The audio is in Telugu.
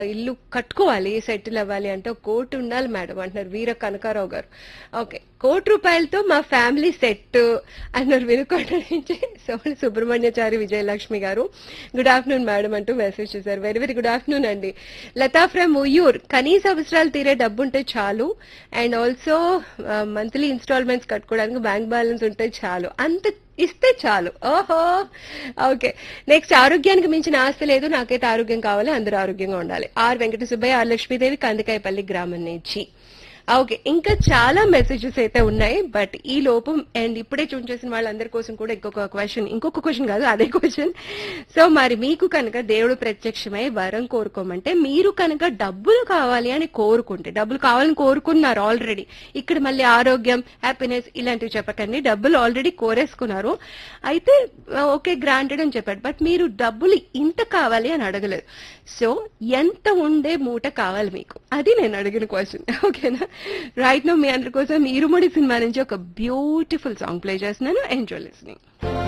ఇల్లు కట్టుకోవాలి సెటిల్ అవ్వాలి అంటే ఒక కోటి ఉండాలి మేడం అంటున్నారు వీర కనకారావు గారు ఓకే కోటి రూపాయలతో మా ఫ్యామిలీ సెట్ అన్నారు వినుకొండ నుంచి సోమని సుబ్రహ్మణ్యచారి విజయలక్ష్మి గారు గుడ్ ఆఫ్టర్నూన్ మేడం అంటూ మెసేజ్ చేశారు వెరీ వెరీ గుడ్ ఆఫ్టర్నూన్ అండి లతా ఫ్రమ్ ఉయ్యూర్ కనీస అవసరాలు తీరే డబ్బు ఉంటే చాలు అండ్ ఆల్సో మంత్లీ ఇన్స్టాల్మెంట్స్ కట్టుకోవడానికి బ్యాంక్ బ్యాలెన్స్ ఉంటే చాలు అంత ఇస్తే చాలు ఓహో ఓకే నెక్స్ట్ ఆరోగ్యానికి మించిన ఆస్తి లేదు నాకైతే ఆరోగ్యం కావాలి అందరూ ఆరోగ్యంగా ఉండాలి ఆర్ వెంకట సుబ్బయ్య ఆర్ లక్ష్మీదేవి కందికాయపల్లి గ్రామం నుంచి ఓకే ఇంకా చాలా మెసేజెస్ అయితే ఉన్నాయి బట్ ఈ లోపం అండ్ ఇప్పుడే చూన్ చేసిన వాళ్ళందరి కోసం కూడా ఇంకొక క్వశ్చన్ ఇంకొక క్వశ్చన్ కాదు అదే క్వశ్చన్ సో మరి మీకు కనుక దేవుడు ప్రత్యక్షమై వరం కోరుకోమంటే మీరు కనుక డబ్బులు కావాలి అని కోరుకుంటే డబ్బులు కావాలని కోరుకున్నారు ఆల్రెడీ ఇక్కడ మళ్ళీ ఆరోగ్యం హ్యాపీనెస్ ఇలాంటివి చెప్పకండి డబ్బులు ఆల్రెడీ కోరేసుకున్నారు అయితే ఓకే గ్రాంటెడ్ అని చెప్పాడు బట్ మీరు డబ్బులు ఇంత కావాలి అని అడగలేదు సో ఎంత ఉండే మూట కావాలి మీకు అది నేను అడిగిన క్వశ్చన్ ఓకేనా రైట్ నో మీ అందరి కోసం ఇరుముడి సినిమా నుంచి ఒక బ్యూటిఫుల్ సాంగ్ ప్లే చేస్తున్నాను ఎంజాయ్ లిస్నింగ్